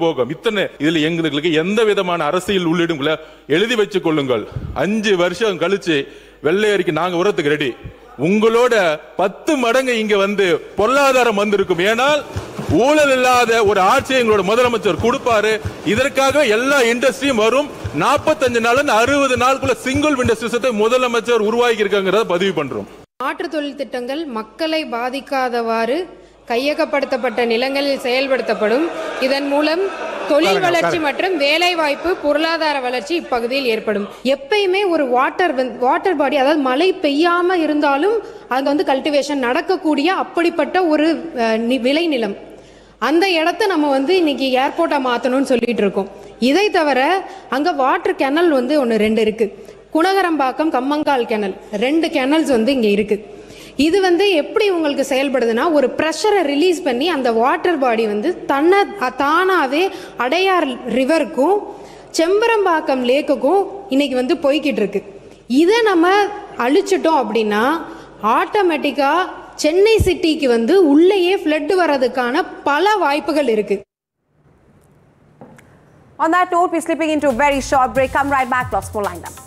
போகும் இத்தனை இதுல எங்களுக்கு எந்த விதமான அரசியல் உள்ளிடும் இல்ல. எழுதி வச்சுக் கொள்ளுங்கள் அஞ்சு வருஷம் கழிச்சு வெள்ளையறிக்கை நாங்க உரத்துக்கு ரெடி உங்களோட பத்து மடங்கு இங்க வந்து பொருளாதாரம் வந்திருக்கும் ஏனால் ஊழல் இல்லாத ஒரு ஆட்சியை எங்களோட முதலமைச்சர் கொடுப்பாரு இதற்காக எல்லா இண்டஸ்ட்ரியும் வரும் 45 நாள் அறுபது நாளுக்குள்ள சிங்கிள் விண்டோ சிஸ்டத்தை முதலமைச்சர் உருவாக்கி இருக்காங்கிறத பதிவு பண்றோம் மாற்றுத் தொழில் திட்டங்கள் மக்களை பாதிக்காதவாறு கையகப்படுத்தப்பட்ட நிலங்களில் செயல்படுத்தப்படும் இதன் மூலம் தொழில் வளர்ச்சி மற்றும் வேலைவாய்ப்பு பொருளாதார வளர்ச்சி இப்பகுதியில் ஏற்படும் எப்பயுமே ஒரு வாட்டர் வாட்டர் பாடி அதாவது மழை பெய்யாம இருந்தாலும் அங்க வந்து கல்டிவேஷன் நடக்கக்கூடிய அப்படிப்பட்ட ஒரு அஹ், நி- விளைநிலம் அந்த இடத்த நம்ம வந்து இன்னைக்கு ஏர்போர்ட்டா மாத்தணும்னு சொல்லிட்டு இருக்கோம் இதை தவிர அங்க வாட்டர் கெனல் வந்து ஒன்று ரெண்டு இருக்கு குணகரம்பாக்கம் கம்மங்கால் கெனல் ரெண்டு கெனல்ஸ் வந்து இங்க இருக்கு இது வந்து எப்படி உங்களுக்கு செயல்படுதுன்னா ஒரு ப்ரெஷரை ரிலீஸ் பண்ணி அந்த வாட்டர் பாடி வந்து தன்னை அ- தானாவே அடையார் ரிவருக்கும் செம்பரம்பாக்கம் லேக்குக்கும் இன்னைக்கு வந்து போய்கிட்டு இருக்கு இதை நம்ம அழிச்சிட்டோம் அப்படின்னா ஆட்டோமேட்டிக்கா சென்னை சிட்டிக்கு வந்து உள்ளேயே ஃப்ளட் வர்றதுக்கான பல வாய்ப்புகள் இருக்கு On that note, we're slipping into a very short break. Come right back. Lots more lined up.